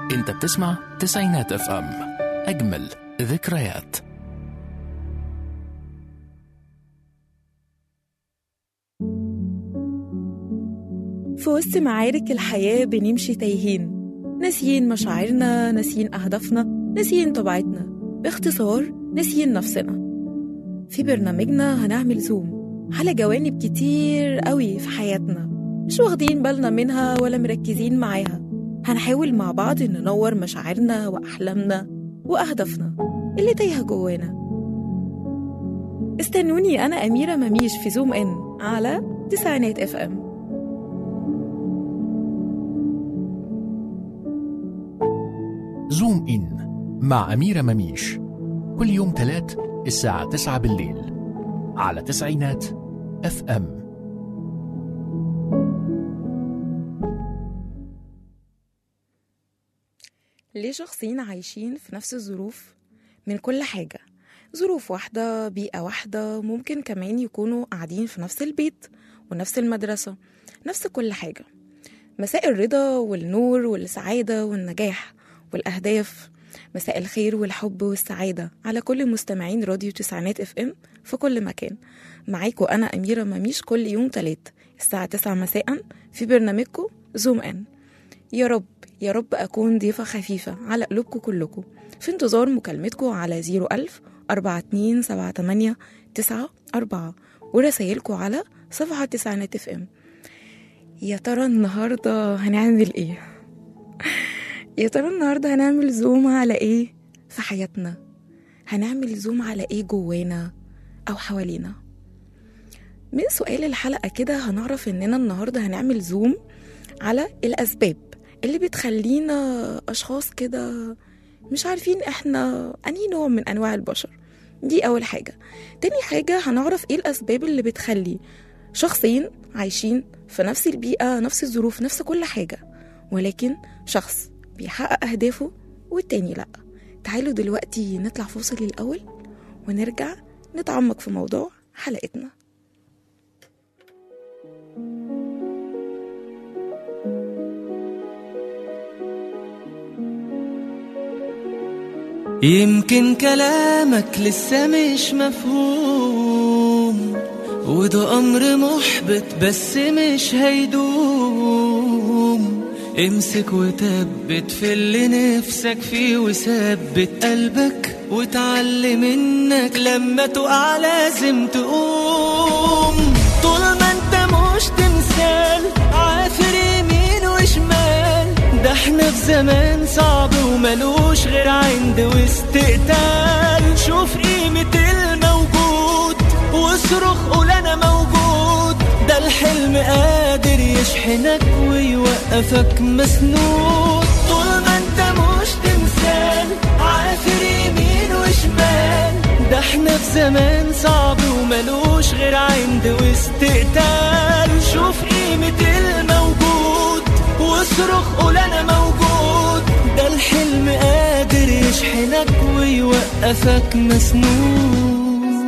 انت بتسمع تسعينات اف ام اجمل ذكريات في وسط معارك الحياة بنمشي تايهين ناسيين مشاعرنا ناسيين أهدافنا ناسيين طبيعتنا باختصار ناسيين نفسنا في برنامجنا هنعمل زوم على جوانب كتير قوي في حياتنا مش واخدين بالنا منها ولا مركزين معاها هنحاول مع بعض ننور مشاعرنا وأحلامنا وأهدافنا اللي تايهة جوانا استنوني أنا أميرة مميش في زوم إن على تسعينات اف ام زوم إن مع أميرة مميش كل يوم تلات الساعة تسعة بالليل على تسعينات اف ام ليه شخصين عايشين في نفس الظروف من كل حاجة ظروف واحدة بيئة واحدة ممكن كمان يكونوا قاعدين في نفس البيت ونفس المدرسة نفس كل حاجة مساء الرضا والنور والسعادة والنجاح والأهداف مساء الخير والحب والسعادة على كل مستمعين راديو تسعينات اف ام في كل مكان معاكم أنا أميرة مميش كل يوم تلات الساعة تسعة مساء في برنامجكم زوم ان يا رب يا رب أكون ضيفة خفيفة على قلوبكم كلكم في انتظار مكالمتكم على 01000 42 78 9 4 ورسايلكم على صفحة تسعينات اف ام يا ترى النهاردة هنعمل ايه؟ يا ترى النهاردة هنعمل زوم على ايه في حياتنا؟ هنعمل زوم على ايه جوانا أو حوالينا؟ من سؤال الحلقة كده هنعرف إننا النهاردة هنعمل زوم على الأسباب اللي بتخلينا أشخاص كده مش عارفين إحنا أنهي نوع من أنواع البشر دي أول حاجة تاني حاجة هنعرف إيه الأسباب اللي بتخلي شخصين عايشين في نفس البيئة نفس الظروف نفس كل حاجة ولكن شخص بيحقق أهدافه والتاني لأ تعالوا دلوقتي نطلع فاصل الأول ونرجع نتعمق في موضوع حلقتنا يمكن كلامك لسه مش مفهوم وده أمر محبط بس مش هيدوم امسك وثبت في اللي نفسك فيه وثبت قلبك وتعلم انك لما تقع لازم تقوم طول ما انت مش تمثال عافر يمين وشمال ده احنا في زمان صعب وملوش غير عند واستقتال شوف قيمة الموجود واصرخ قول انا موجود ده الحلم قادر يشحنك ويوقفك مسنود طول ما انت مش تمثال عافر يمين وشمال ده احنا في زمان صعب وملوش غير عند واستقتال شوف قيمة الموجود واصرخ قول انا موجود ده الحلم قادر يشحنك ويوقفك مسنود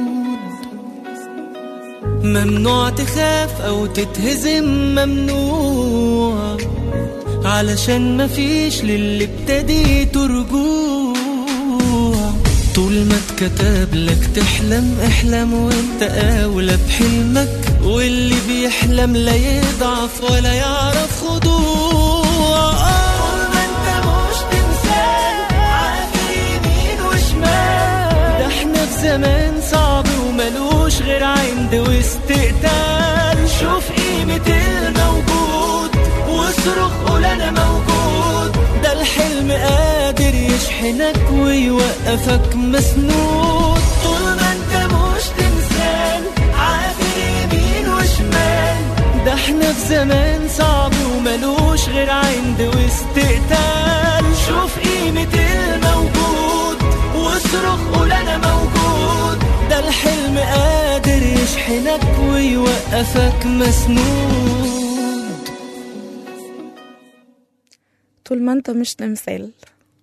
ممنوع تخاف او تتهزم ممنوع علشان مفيش للي ابتديته رجوع طول ما اتكتب لك تحلم احلم وانت اولى بحلمك واللي بيحلم لا يضعف ولا يعرف خضوع طول ما انت مش تمثال عافر يمين وشمال ده احنا في زمان صعب وملوش غير عند واستقتال شوف قيمة الموجود واصرخ قول انا موجود ده الحلم قادر يشحنك ويوقفك مسنود طول ما انت مش تمثال عافر يمين وشمال ده احنا في زمان صعب وملوش غير عند واستقتال شوف قيمة الموجود واصرخ قول انا موجود ده الحلم قادر يشحنك ويوقفك مسنود طول ما انت مش تمثال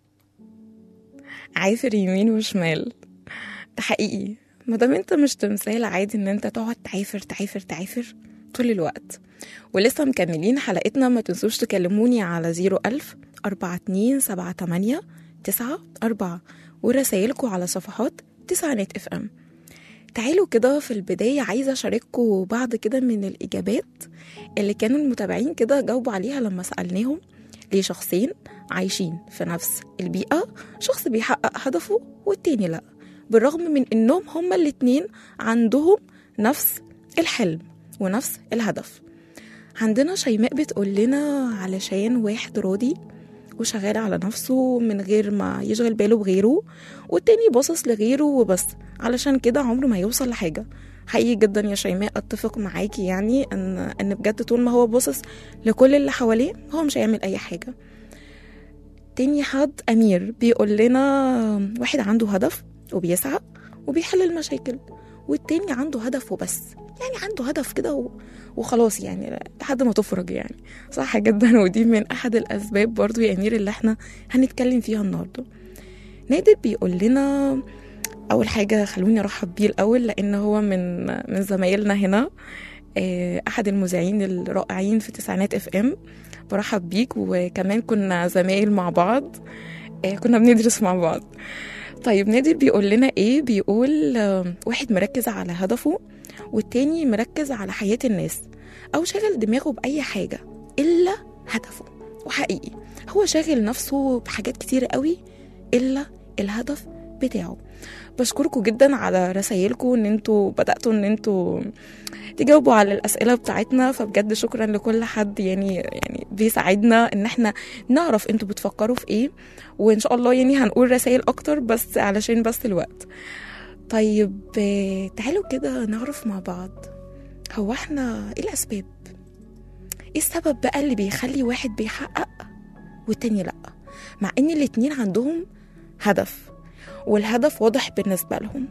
عافر يمين وشمال ده حقيقي مادام انت مش تمثال عادي ان انت تقعد تعافر تعافر تعافر طول الوقت ولسه مكملين حلقتنا ما تنسوش تكلموني على 01000 أربعة اتنين سبعة تمانية تسعة أربعة ورسايلكوا على صفحات تسعينات اف ام تعالوا كده في البداية عايزة أشارككوا بعض كده من الإجابات اللي كانوا المتابعين كده جاوبوا عليها لما سألناهم ليه شخصين عايشين في نفس البيئة شخص بيحقق هدفه والتاني لأ بالرغم من إنهم هما الاتنين عندهم نفس الحلم ونفس الهدف عندنا شيماء بتقول لنا علشان واحد راضي وشغال على نفسه من غير ما يشغل باله بغيره والتاني باصص لغيره وبس علشان كده عمره ما يوصل لحاجة حقيقي جدا يا شيماء اتفق معاكي يعني ان ان بجد طول ما هو باصص لكل اللي حواليه هو مش هيعمل اي حاجة تاني حد امير بيقول لنا واحد عنده هدف وبيسعى وبيحل المشاكل والتاني عنده هدف وبس يعني عنده هدف كده و... وخلاص يعني لحد ما تفرج يعني صح جدا ودي من احد الاسباب برضو يا امير اللي احنا هنتكلم فيها النهارده نادر بيقول لنا اول حاجه خلوني ارحب بيه الاول لان هو من من زمايلنا هنا آه، احد المذيعين الرائعين في تسعينات اف ام برحب بيك وكمان كنا زمايل مع بعض آه، كنا بندرس مع بعض طيب نادر بيقول لنا ايه بيقول آه، واحد مركز على هدفه والتاني مركز على حياة الناس أو شاغل دماغه بأي حاجة إلا هدفه وحقيقي هو شاغل نفسه بحاجات كتير قوي إلا الهدف بتاعه بشكركم جدا على رسايلكم ان انتوا بدأتوا ان انتوا تجاوبوا على الأسئلة بتاعتنا فبجد شكرا لكل حد يعني يعني بيساعدنا ان احنا نعرف انتوا بتفكروا في ايه وان شاء الله يعني هنقول رسائل اكتر بس علشان بس الوقت طيب آه، تعالوا كده نعرف مع بعض هو احنا ايه الاسباب ايه السبب بقى اللي بيخلي واحد بيحقق والتاني لا مع ان الاتنين عندهم هدف والهدف واضح بالنسبة لهم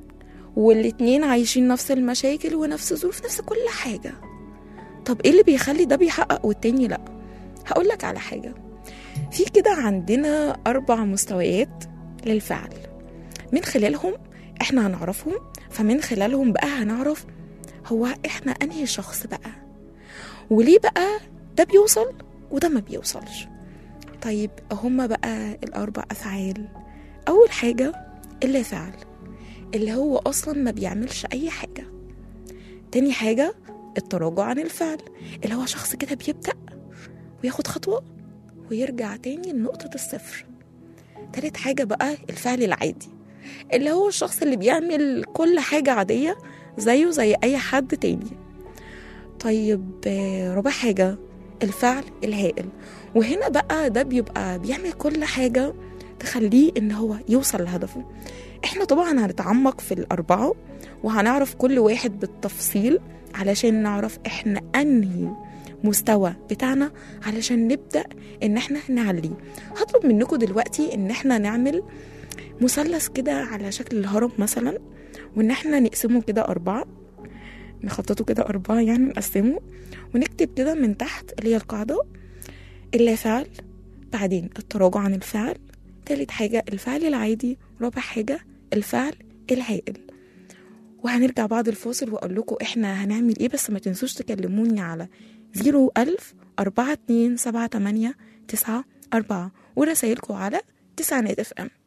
والاتنين عايشين نفس المشاكل ونفس الظروف نفس كل حاجة طب ايه اللي بيخلي ده بيحقق والتاني لا هقولك على حاجة في كده عندنا أربع مستويات للفعل من خلالهم احنا هنعرفهم فمن خلالهم بقى هنعرف هو احنا انهي شخص بقى وليه بقى ده بيوصل وده ما بيوصلش طيب هما بقى الاربع افعال اول حاجه اللا فعل اللي هو اصلا ما بيعملش اي حاجه تاني حاجه التراجع عن الفعل اللي هو شخص كده بيبدا وياخد خطوه ويرجع تاني لنقطه الصفر تالت حاجه بقى الفعل العادي اللي هو الشخص اللي بيعمل كل حاجة عادية زيه زي أي حد تاني طيب آه، رابع حاجة الفعل الهائل وهنا بقى ده بيبقى بيعمل كل حاجة تخليه إن هو يوصل لهدفه احنا طبعا هنتعمق في الأربعة وهنعرف كل واحد بالتفصيل علشان نعرف احنا أنهي مستوى بتاعنا علشان نبدأ إن احنا نعليه هطلب منكم دلوقتي إن احنا نعمل مثلث كده على شكل الهرم مثلا وان احنا نقسمه كده اربعة نخططه كده اربعة يعني نقسمه ونكتب كده من تحت اللي هي القاعدة اللا فعل بعدين التراجع عن الفعل تالت حاجة الفعل العادي رابع حاجة الفعل الهائل وهنرجع بعد الفاصل واقول لكم احنا هنعمل ايه بس ما تنسوش تكلموني على زيرو ألف أربعة اتنين سبعة تمانية تسعة أربعة ورسايلكم على تسعينات اف ام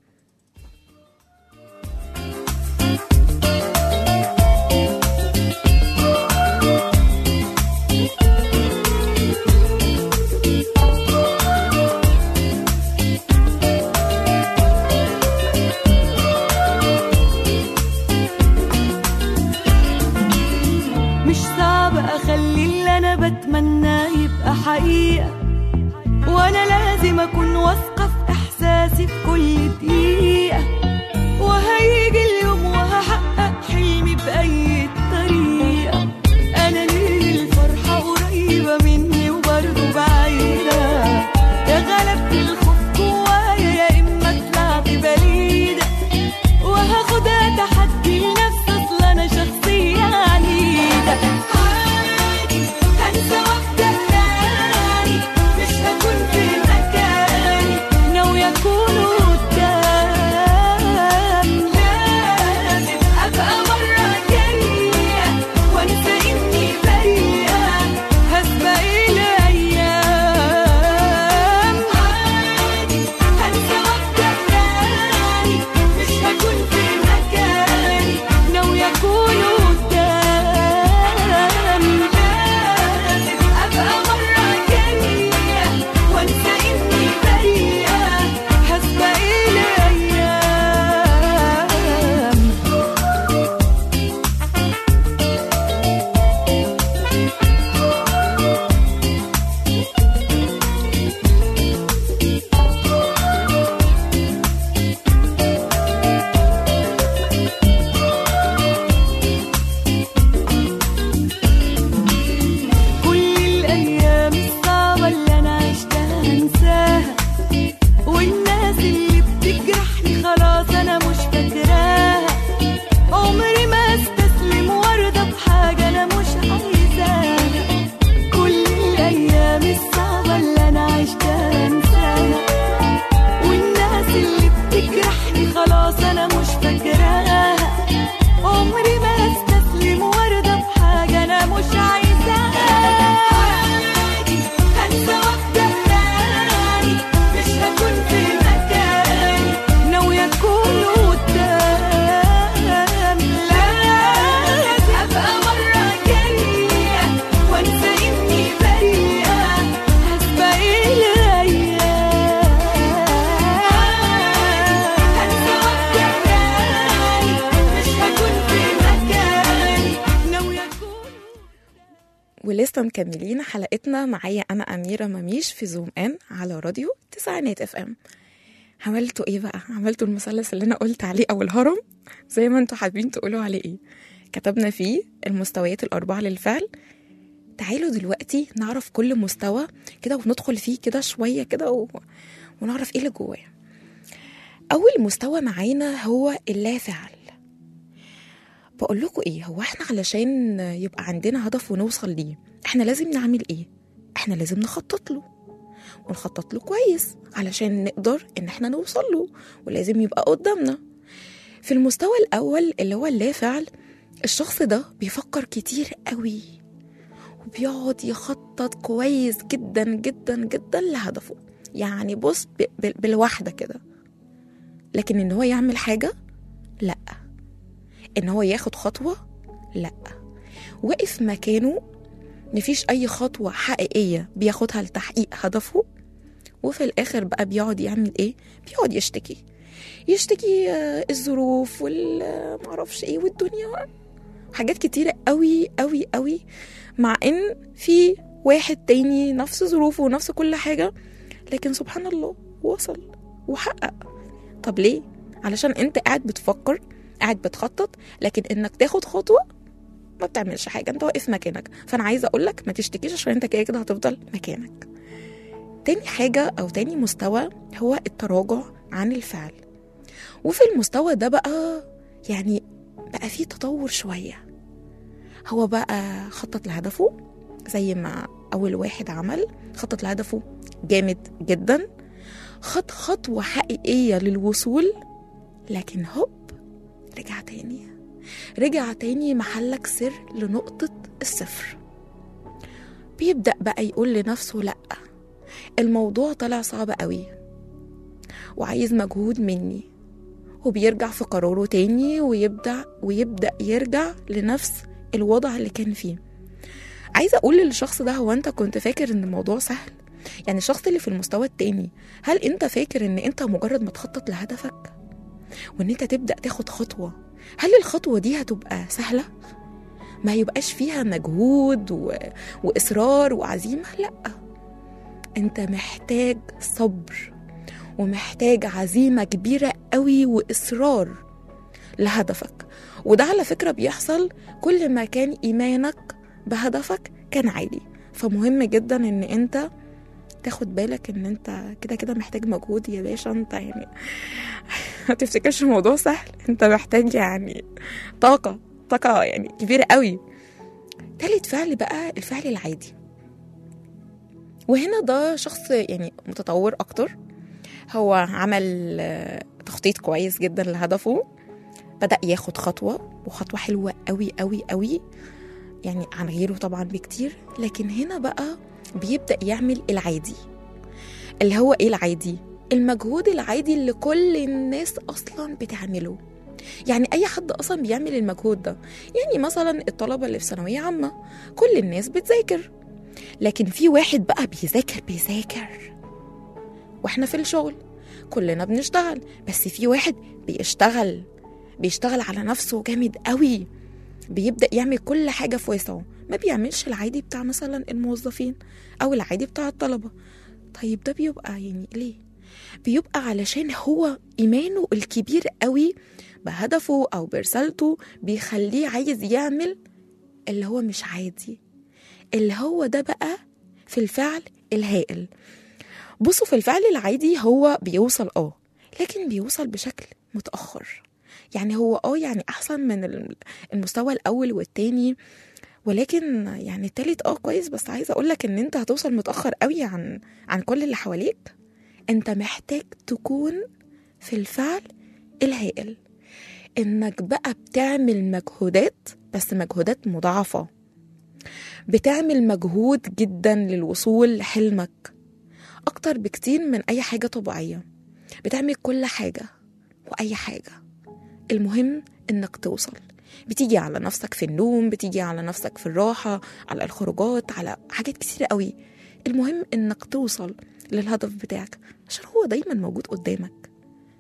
مش صعب اخلي اللي انا بتمناه يبقى حقيقة وانا لازم اكون واثقة في احساسي في كل دقيقة وهيجي اليوم وهحقق حلمي بأي طريقة انا ليه الفرحة قريبة مني وبرضه بعيدة يا غلبت الخوف جوايا يا اما طلعت بليدة وهاخدها تحدي لنفسي اصل انا شخصية عنيدة عادي هنسى وابدا تاني مش هكون في مكاني ناوية اكون قدام ولسه مكملين حلقتنا معايا انا اميره مميش في زوم ان على راديو تسعينات اف ام عملتوا ايه بقى عملتوا المثلث اللي انا قلت عليه او الهرم زي ما انتوا حابين تقولوا عليه ايه كتبنا فيه المستويات الاربعه للفعل تعالوا دلوقتي نعرف كل مستوى كده وندخل فيه كده شويه كده و... ونعرف ايه اللي جواه اول مستوى معانا هو اللا فعل بقول لكم ايه هو احنا علشان يبقى عندنا هدف ونوصل ليه احنا لازم نعمل ايه احنا لازم نخطط له ونخطط له كويس علشان نقدر ان احنا نوصل له ولازم يبقى قدامنا في المستوى الاول اللي هو اللا فعل الشخص ده بيفكر كتير قوي وبيقعد يخطط كويس جدا جدا جدا لهدفه يعني بص ب- ب- بالواحدة كده لكن ان هو يعمل حاجة لا ان هو ياخد خطوة لا وقف مكانه مفيش اي خطوة حقيقية بياخدها لتحقيق هدفه وفي الاخر بقى بيقعد يعمل ايه بيقعد يشتكي يشتكي آه، الظروف والمعرفش ايه والدنيا حاجات كتيرة قوي قوي قوي مع ان في واحد تاني نفس ظروفه ونفس كل حاجة لكن سبحان الله وصل وحقق طب ليه علشان انت قاعد بتفكر قاعد بتخطط لكن انك تاخد خطوة ما بتعملش حاجة انت واقف مكانك فانا عايزة اقولك ما تشتكيش عشان انت كده كده هتفضل مكانك تاني حاجة او تاني مستوى هو التراجع عن الفعل وفي المستوى ده بقى يعني بقى فيه تطور شوية هو بقى خطط لهدفه زي ما أول واحد عمل خطط لهدفه جامد جدا خد خطوة حقيقية للوصول لكن هوب رجع تاني رجع تاني محلك سر لنقطة الصفر بيبدأ بقى يقول لنفسه لأ الموضوع طلع صعب قوي وعايز مجهود مني وبيرجع في قراره تاني ويبدأ ويبدأ يرجع لنفس الوضع اللي كان فيه عايزة أقول للشخص ده هو أنت كنت فاكر إن الموضوع سهل يعني الشخص اللي في المستوى التاني هل أنت فاكر إن أنت مجرد ما تخطط لهدفك وإن أنت تبدأ تاخد خطوة هل الخطوة دي هتبقى سهلة؟ ما يبقاش فيها مجهود و... وإصرار وعزيمة لأ أنت محتاج صبر ومحتاج عزيمة كبيرة قوي وإصرار لهدفك وده على فكرة بيحصل كل ما كان إيمانك بهدفك كان عالي فمهم جدا إن أنت تاخد بالك إن أنت كده كده محتاج مجهود يا باشا أنت يعني ما تفتكرش الموضوع سهل أنت محتاج يعني طاقة طاقة يعني كبيرة قوي تالت فعل بقى الفعل العادي وهنا ده شخص يعني متطور أكتر هو عمل آه، تخطيط كويس جدا لهدفه بدأ ياخد خطوة وخطوة حلوة قوي قوي قوي يعني عن غيره طبعا بكتير لكن هنا بقى بيبدأ يعمل العادي اللي هو ايه العادي المجهود العادي اللي كل الناس اصلا بتعمله يعني اي حد اصلا بيعمل المجهود ده يعني مثلا الطلبه اللي في ثانويه عامه كل الناس بتذاكر لكن في واحد بقى بيذاكر بيذاكر واحنا في الشغل كلنا بنشتغل بس في واحد بيشتغل بيشتغل على نفسه جامد قوي بيبدأ يعمل كل حاجة في وسعه ما بيعملش العادي بتاع مثلا الموظفين أو العادي بتاع الطلبة طيب ده بيبقى يعني ليه؟ بيبقى علشان هو إيمانه الكبير قوي بهدفه أو برسالته بيخليه عايز يعمل اللي هو مش عادي اللي هو ده بقى في الفعل الهائل بصوا في الفعل العادي هو بيوصل اه لكن بيوصل بشكل متأخر يعني هو اه يعني أحسن من ال- المستوى الأول والتاني ولكن يعني التالت اه كويس بس عايزة أقولك إن أنت هتوصل متأخر قوي عن عن كل اللي حواليك أنت محتاج تكون في الفعل الهائل إنك بقى بتعمل مجهودات بس مجهودات مضاعفة بتعمل مجهود جدا للوصول لحلمك أكتر بكتير من أي حاجة طبيعية بتعمل كل حاجة وأي حاجة المهم إنك توصل بتيجي على نفسك في النوم بتيجي على نفسك في الراحة على الخروجات على حاجات كتيرة قوي المهم إنك توصل للهدف بتاعك عشان هو دايما موجود قدامك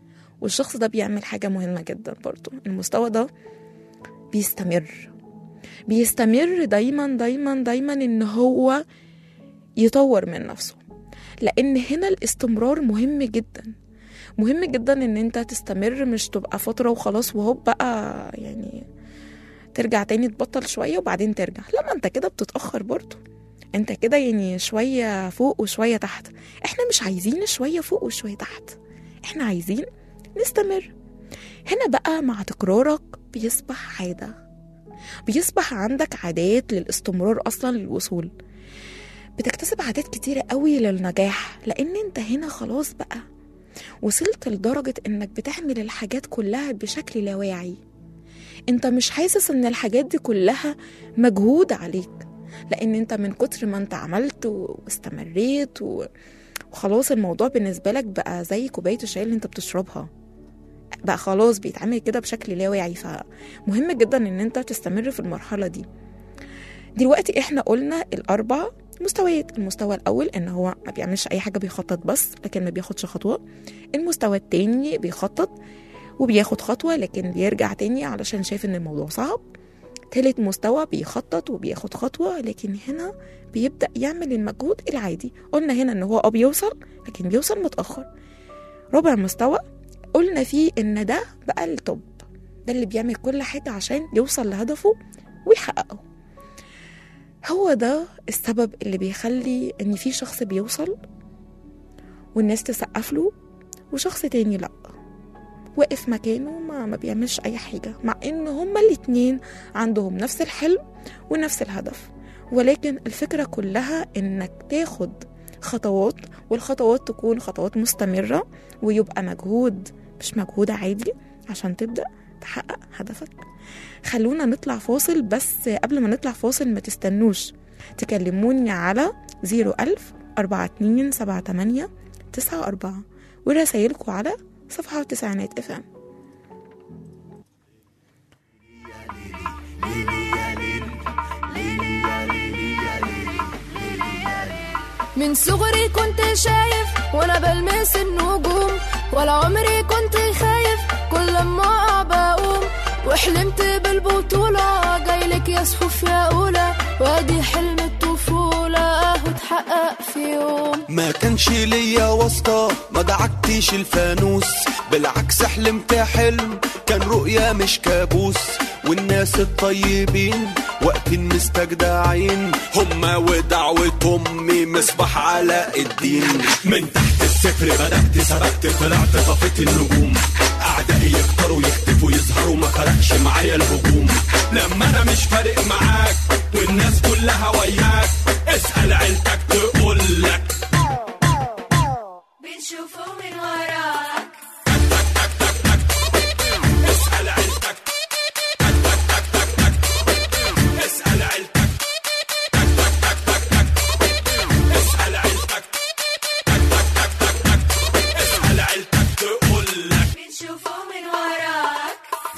والشخص ده بيعمل حاجة مهمة جدا برضو المستوى ده بيستمر بيستمر دايما دايما دايما ان هو يطور من نفسه لان هنا الاستمرار مهم جدا مهم جدا ان انت تستمر مش تبقى فترة وخلاص وهوب بقى يعني ترجع تاني تبطل شوية وبعدين ترجع لا ما انت كده بتتأخر برضو انت كده يعني شوية فوق وشوية تحت احنا مش عايزين شوية فوق وشوية تحت احنا عايزين نستمر هنا بقى مع تكرارك بيصبح عادة بيصبح عندك عادات للاستمرار أصلا للوصول بتكتسب عادات كتيرة قوي للنجاح لأن انت هنا خلاص بقى وصلت لدرجة انك بتعمل الحاجات كلها بشكل لا واعي انت مش حاسس ان الحاجات دي كلها مجهود عليك لان انت من كتر ما انت عملت واستمريت و... وخلاص الموضوع بالنسبة لك بقى زي كوباية الشاي اللي انت بتشربها بقى خلاص بيتعمل كده بشكل لا واعي فمهم جدا ان انت تستمر في المرحلة دي دلوقتي احنا قلنا الاربع مستويات المستوى الاول ان هو ما بيعملش اي حاجه بيخطط بس لكن ما بياخدش خطوه المستوى التاني بيخطط وبياخد خطوه لكن بيرجع تاني علشان شايف ان الموضوع صعب تالت مستوى بيخطط وبياخد خطوه لكن هنا بيبدا يعمل المجهود العادي قلنا هنا ان هو اه بيوصل لكن بيوصل متاخر رابع مستوى قلنا فيه ان ده بقى التوب ده اللي بيعمل كل حاجه عشان يوصل لهدفه ويحققه هو ده السبب اللي بيخلي ان في شخص بيوصل والناس تسقف له وشخص تاني لا واقف مكانه ما, ما بيعملش اي حاجة مع ان هما الاتنين عندهم نفس الحلم ونفس الهدف ولكن الفكرة كلها انك تاخد خطوات والخطوات تكون خطوات مستمرة ويبقى مجهود مش مجهود عادي عشان تبدأ تحقق هدفك خلونا نطلع فاصل بس قبل ما نطلع فاصل ما تستنوش تكلموني على 01000 42 78 94 ورسايلكم على صفحة وتسعينات اف ام من صغري كنت شايف وانا بلمس النجوم ولا عمري كنت خايف كل ما اقع بقوم وحلمت بالبطولة جايلك يا صفوف يا أولى وادي حلم الطفولة اهو اتحقق في يوم ما كانش ليا واسطة ما دعكتش الفانوس بالعكس حلمت حلم كان رؤيا مش كابوس والناس الطيبين وقت مستجدعين هما ودعوة أمي مصباح علاء الدين من تحت الصفر بدأت سبقت طلعت طفيت النجوم أعدائي يكتروا يختفوا يظهروا ما فرقش معايا الهجوم لما أنا مش فارق معاك والناس كلها وياك اسأل عيلتك تقول لك بنشوفه من وراك اسأل عيلتك اسأل عيلتك اسأل عيلتك اسأل عيلتك تقول لك بنشوفه من وراك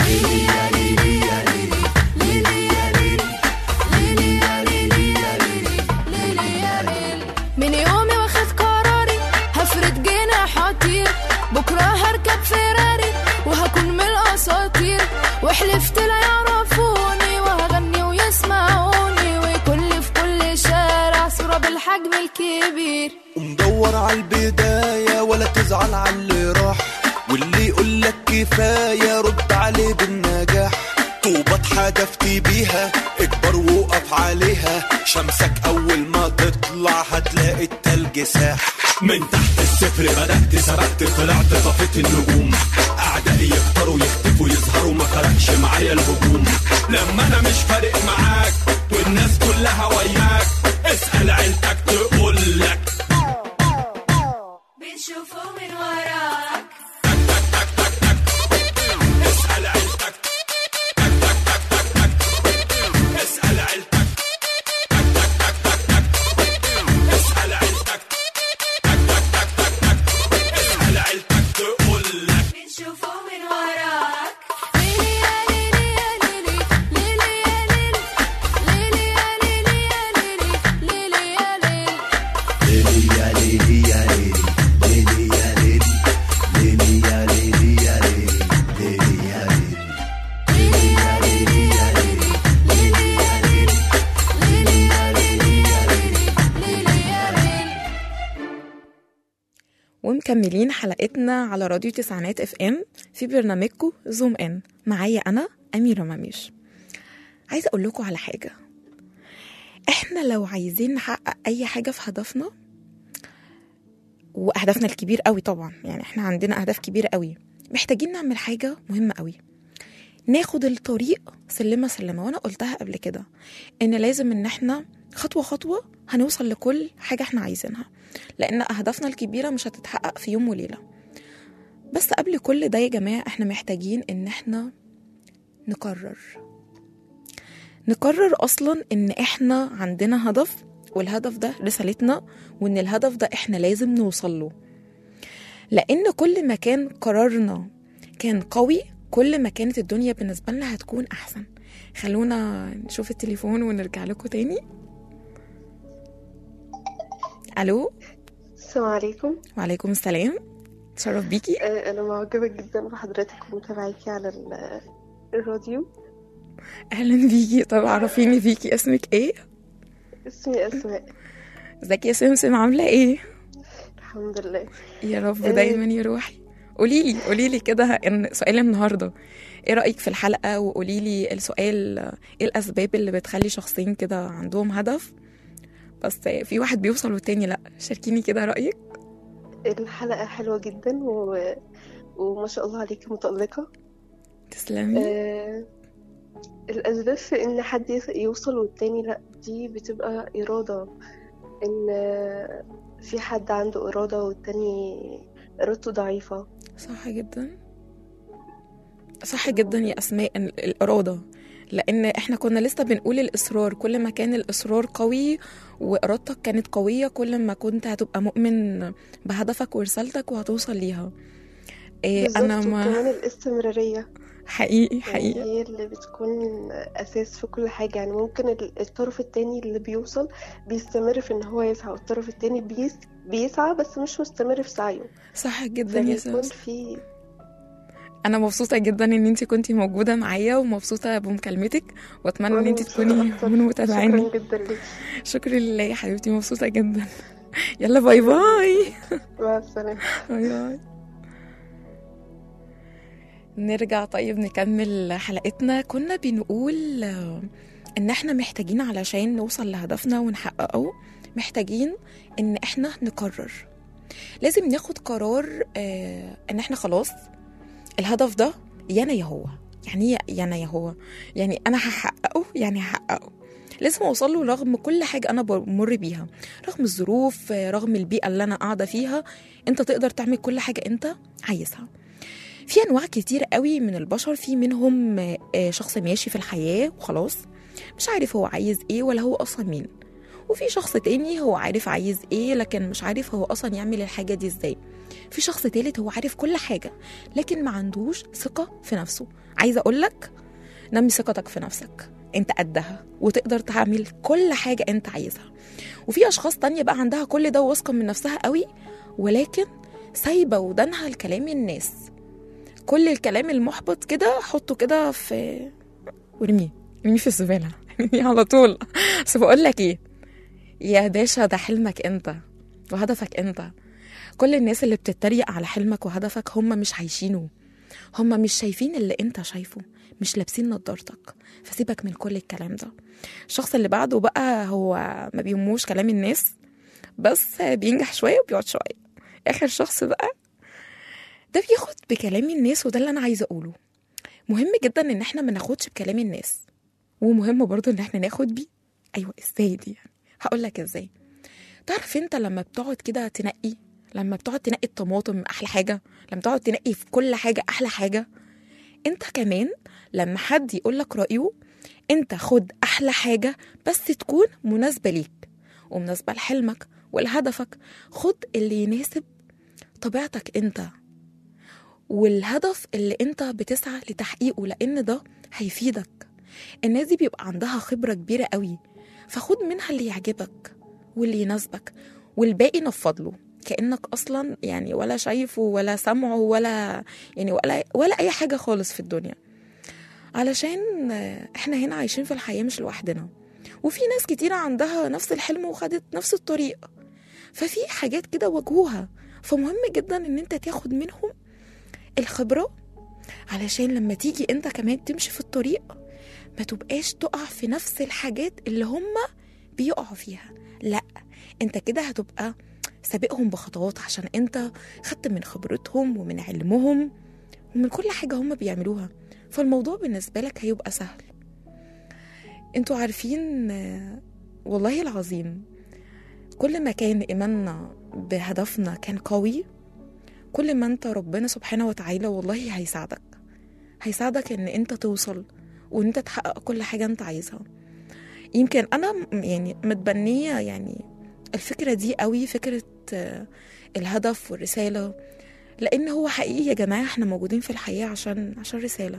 من يومي واخد قراري هفرد جناح اطير بكره هركب فيراري وهكون من الاساطير وحلفت لا يعرفوني وهغني ويسمعوني وكل في كل شارع صوره بالحجم الكبير ومدور على البداية ولا تزعل على اللي راح واللي يقول لك كفاية رد عليه بالنجاح طوبة اتحدفتي بيها اكبر وقف عليها شمسك اول ما تطلع هتلاقي التلج ساح من تحت الصفر بدأت سبقت طلعت طفيت النجوم اعدائي يكتروا يختفوا يظهروا ما فرقش معايا الهجوم لما انا مش فارق معاك والناس كلها وياك اسأل عيلتك تقول لك بنشوفه من وراك اسأل عيلتك اسأل عيلتك اسأل عيلتك اسأل عيلتك تقول لك بنشوفه من وراك ومكملين حلقتنا على راديو تسعينات اف ام في برنامجكم زوم ان معايا انا اميره مميش عايزه اقول لكم على حاجه احنا لو عايزين نحقق اي حاجه في هدفنا واهدافنا الكبير قوي طبعا يعني احنا عندنا اهداف كبيره قوي محتاجين نعمل حاجه مهمه قوي ناخد الطريق سلمه سلمه وانا قلتها قبل كده ان لازم ان احنا خطوه خطوه هنوصل لكل حاجه احنا عايزينها لان اهدافنا الكبيره مش هتتحقق في يوم وليله بس قبل كل ده يا جماعه احنا محتاجين ان احنا نقرر نقرر اصلا ان احنا عندنا هدف والهدف ده رسالتنا وان الهدف ده احنا لازم نوصل له لان كل ما كان قرارنا كان قوي كل ما كانت الدنيا بالنسبه لنا هتكون احسن خلونا نشوف التليفون ونرجع لكم تاني الو السلام عليكم وعليكم السلام تشرف بيكي آه، أنا معجبة جدا بحضرتك ومتابعيكي على ال- الراديو اهلا بيكي طب عرفيني بيكي اسمك ايه اسمي أسماء ازيك يا سمسم عامله ايه الحمد لله يا رب إيه؟ دايما يا روحي قولي لي قولي لي كده ان سؤال النهارده ايه رايك في الحلقه وقولي لي السؤال ايه الاسباب اللي بتخلي شخصين كده عندهم هدف بس في واحد بيوصل والتاني لا شاركيني كده رايك الحلقة حلوة جدا و... وما شاء الله عليكي متألقة تسلمي آه... الأسباب في إن حد يس- يوصل والتاني لأ دي بتبقى إرادة إن آه، في حد عنده إرادة والتاني إرادته ضعيفة صح جدا صح جدا يا اسماء إن الاراده لان احنا كنا لسه بنقول الاصرار كل ما كان الاصرار قوي وارادتك كانت قويه كل ما كنت هتبقى مؤمن بهدفك ورسالتك وهتوصل ليها إيه بالظبط انا ما وكمان الاستمرارية حقيقي يعني حقيقي هي اللي بتكون أساس في كل حاجة يعني ممكن ال- الطرف التاني اللي بيوصل بيستمر في إن هو يسعى والطرف التاني بيس بيسعى بس مش مستمر في سعيه صح جدا يا فبيكون سوس في انا مبسوطه جدا ان انت كنتي موجوده معايا ومبسوطه بمكالمتك واتمنى ان وأنا انت مبسوطة تكوني أكتر. من متابعيني شكرا جدا ليك شكرا لله يا حبيبتي مبسوطه جدا يلا باي باي مع السلامة باي باي نرجع طيب نكمل حلقتنا كنا بنقول آه، ان احنا محتاجين علشان نوصل لهدفنا ونحققه محتاجين ان احنا نقرر لازم ناخد قرار آه، ان احنا خلاص الهدف ده يا انا يا هو يعني ايه يا انا يا هو يعني انا هحققه يعني هحققه لازم اوصل له رغم كل حاجه انا بمر بيها رغم الظروف آه، رغم البيئه اللي انا قاعده فيها انت تقدر تعمل كل حاجه انت عايزها في انواع كتير قوي من البشر في منهم آه، آه، شخص ماشي في الحياه وخلاص مش عارف هو عايز ايه ولا هو اصلا مين وفي شخص تاني هو عارف عايز ايه لكن مش عارف هو اصلا يعمل الحاجه دي ازاي في شخص تالت هو عارف كل حاجه لكن ما عندوش ثقه في نفسه عايزه اقولك نمي ثقتك في نفسك انت قدها وتقدر تعمل كل حاجه انت عايزها وفي اشخاص تانية بقى عندها كل ده واثقه من نفسها قوي ولكن سايبه ودانها لكلام الناس كل الكلام المحبط كده حطه كده في وارميه ارميه في الزباله ارميه على طول بس بقول لك ايه يا باشا ده حلمك انت وهدفك انت كل الناس اللي بتتريق على حلمك وهدفك هم مش عايشينه هم مش شايفين اللي انت شايفه مش لابسين نضارتك فسيبك من كل الكلام ده الشخص اللي بعده بقى هو ما بيهموش كلام الناس بس بينجح شويه وبيقعد شويه اخر شخص بقى ده بياخد بكلام الناس وده اللي انا عايزه اقوله مهم جدا ان احنا ما ناخدش بكلام الناس ومهم برضو ان احنا ناخد بيه ايوه ازاي دي يعني هقول لك ازاي تعرف انت لما بتقعد كده تنقي لما بتقعد تنقي الطماطم احلى حاجه لما بتقعد تنقي في كل حاجه احلى حاجه انت كمان لما حد يقول لك رايه انت خد احلى حاجه بس تكون مناسبه ليك ومناسبه لحلمك ولهدفك خد اللي يناسب طبيعتك انت والهدف اللي انت بتسعى لتحقيقه لان ده هيفيدك الناس دي بيبقى عندها خبرة كبيرة قوي فخد منها اللي يعجبك واللي يناسبك والباقي نفضله كأنك أصلا يعني ولا شايفه ولا سمعه ولا يعني ولا ولا أي حاجة خالص في الدنيا علشان احنا هنا عايشين في الحياة مش لوحدنا وفي ناس كتيرة عندها نفس الحلم وخدت نفس الطريق ففي حاجات كده واجهوها فمهم جدا ان انت تاخد منهم الخبرة علشان لما تيجي انت كمان تمشي في الطريق ما تبقاش تقع في نفس الحاجات اللي هم بيقعوا فيها لا انت كده هتبقى سابقهم بخطوات عشان انت خدت من خبرتهم ومن علمهم ومن كل حاجة هم بيعملوها فالموضوع بالنسبة لك هيبقى سهل انتوا عارفين آه، والله العظيم كل ما كان إيماننا بهدفنا كان قوي كل ما انت ربنا سبحانه وتعالى والله هيساعدك هيساعدك ان انت توصل وان انت تحقق كل حاجة انت عايزها يمكن انا م- يعني متبنية يعني الفكرة دي قوي فكرة آه، الهدف والرسالة لان هو حقيقي يا جماعة احنا موجودين في الحياة عشان عشان رسالة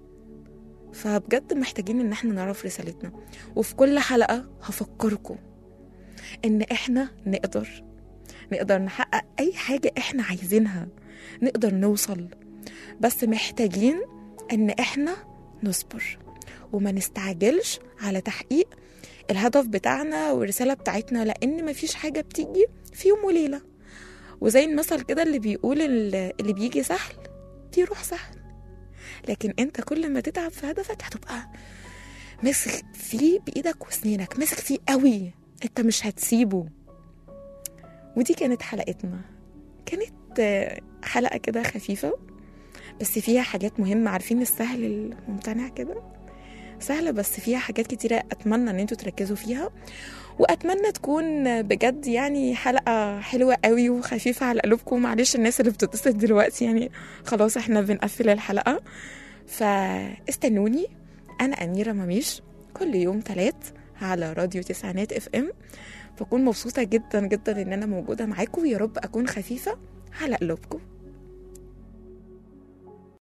فبجد محتاجين ان احنا نعرف رسالتنا وفي كل حلقة هفكركم ان احنا نقدر نقدر نحقق اي حاجة احنا عايزينها نقدر نوصل بس محتاجين ان احنا نصبر وما نستعجلش على تحقيق الهدف بتاعنا والرسالة بتاعتنا لان مفيش حاجة بتيجي في يوم وليلة وزي المثل كده اللي بيقول ال- اللي بيجي سهل بيروح سهل لكن انت كل ما تتعب في هدفك هتبقى ماسك فيه بايدك وسنينك ماسك فيه قوي انت مش هتسيبه ودي كانت حلقتنا كانت آه، حلقة كده خفيفة بس فيها حاجات مهمة عارفين السهل الممتنع كده سهلة بس فيها حاجات كتيرة أتمنى إن انتوا تركزوا فيها وأتمنى تكون بجد يعني حلقة حلوة قوي وخفيفة على قلوبكم معلش الناس اللي بتتصل دلوقتي يعني خلاص احنا بنقفل الحلقة فاستنوني أنا أميرة مميش كل يوم تلات على راديو تسعينات اف ام بكون مبسوطة جدا جدا إن أنا موجودة معاكم يا رب أكون خفيفة على قلوبكم